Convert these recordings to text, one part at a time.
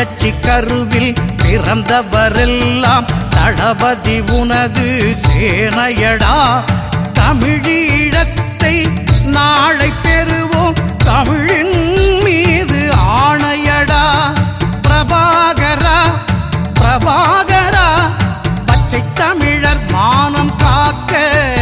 தமிழச்சி கருவில் பிறந்தவரெல்லாம் தளபதி உனது சேனையடா தமிழீழத்தை நாளை பெறுவோம் தமிழின் மீது ஆணையடா பிரபாகரா பிரபாகரா பச்சை தமிழர் மானம் காக்க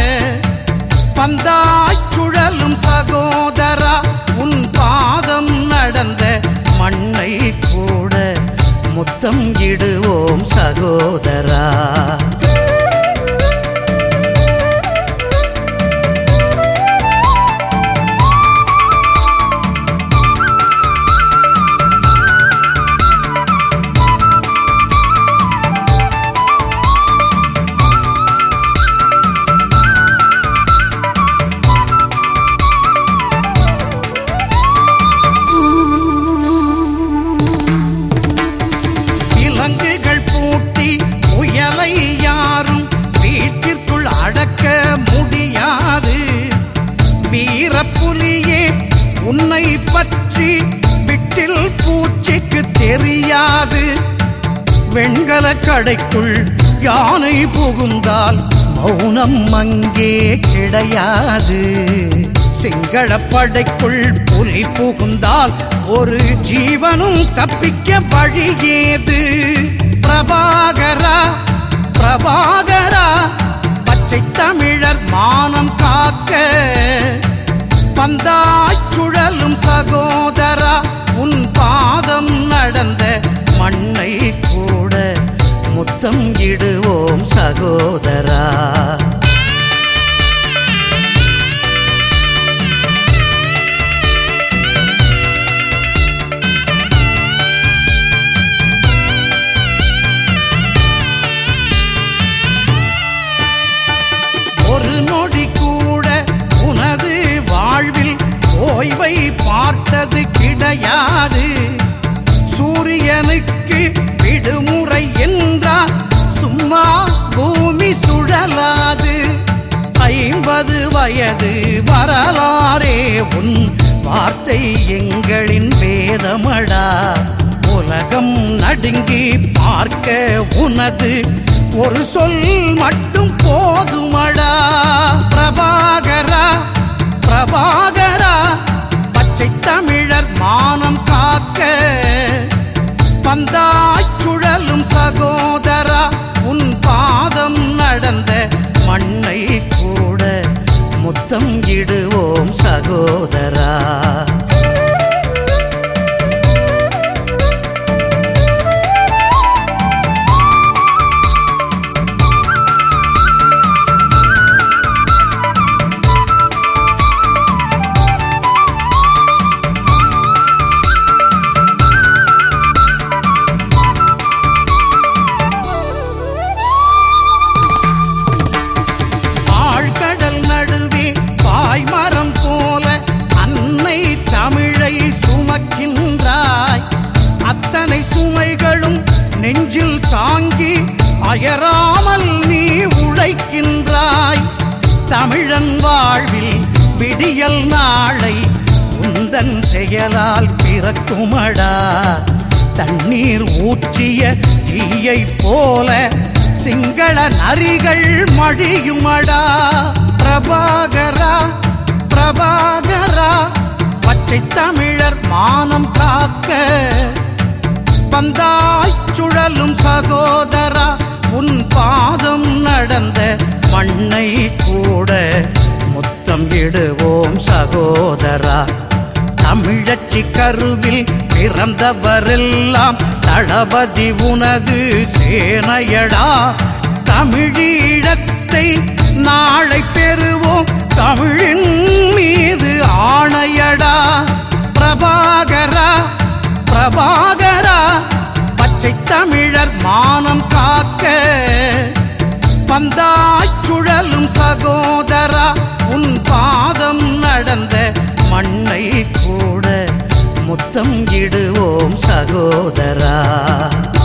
பந்தாய் சுழலும் சகோதரா உன் பாதம் நடந்த மண்ணை கூட முத்தம் இடுவோம் சகோதரா விலங்குகள் பூட்டி புயலை யாரும் வீட்டிற்குள் அடக்க முடியாது வீரப்புலியே உன்னை பற்றி விட்டில் பூச்சிக்கு தெரியாது வெண்கல கடைக்குள் யானை புகுந்தால் மௌனம் அங்கே கிடையாது சிங்கள படைக்குள் புலி புகுந்தால் ஒரு ஜீவனும் தப்பிக்க வழி ஏது பிரபாகரா பிரபாகரா பச்சை தமிழர் மானம் காக்க பந்தாய் சுழலும் சகோதரா உன் பாதம் நடந்த மண்ணை கூட முத்தம் இடுவோம் சகோதரா ஒரு நொடி கூட உனது வாழ்வில் ஓய்வை பார்த்தது கிடையாது சூரியனுக்கு விடுமுறை என்றால் சும்மா பூமி சுழலாது ஐம்பது வயது வரலாறே உன் வார்த்தை எங்களின் வேதமடா உலகம் நடுங்கி பார்க்க உனது ஒரு சொல் மட்டும் போதுமடா பிரபாகரா பிரபாகரா பச்சை தமிழர் மானம் காக்க பந்தாய் சுழலும் சகோதரா உன் பாதம் நடந்த மண்ணை கூட முத்தம் இடுவோம் சகோதரா ஆழ்கடல் நடுவே பாய்மரம் போல அன்னை தமிழை சுமக்கின்றாய் அத்தனை சுமைகளும் நெஞ்சில் தாங்கி அயராமல் நீ உழைக்கின்றாய் தமிழன் வாழ்வில் விடியல் நாளை உந்தன் செயலால் பிறக்குமடா தண்ணீர் ஊற்றிய தீயைப் போல சிங்கள நரிகள் மடியுமடா பிரபாகரா பிரபாகரா பச்சை தமிழர் மானம் காக்க பந்தாய் சுழலும் சகோதரா உன் பாதம் நடந்த மண்ணை கூட முத்தம் இடுவோம் சகோதரா தமிழச்சி கருவில் பிறந்தவரெல்லாம் தளபதி உனது சேனையடா தமிழீழத்தை நாளை பெறுவோம் தமிழின் மீது ஆணையடா பிரபாகரா பிரபாகரா பச்சை தமிழர் மானம் காக்க பந்தாய் சுழலும் சகோதரா உன் பாதம் நடந்த மண்ணை கூட முத்தம் இடுவோம் சகோதரா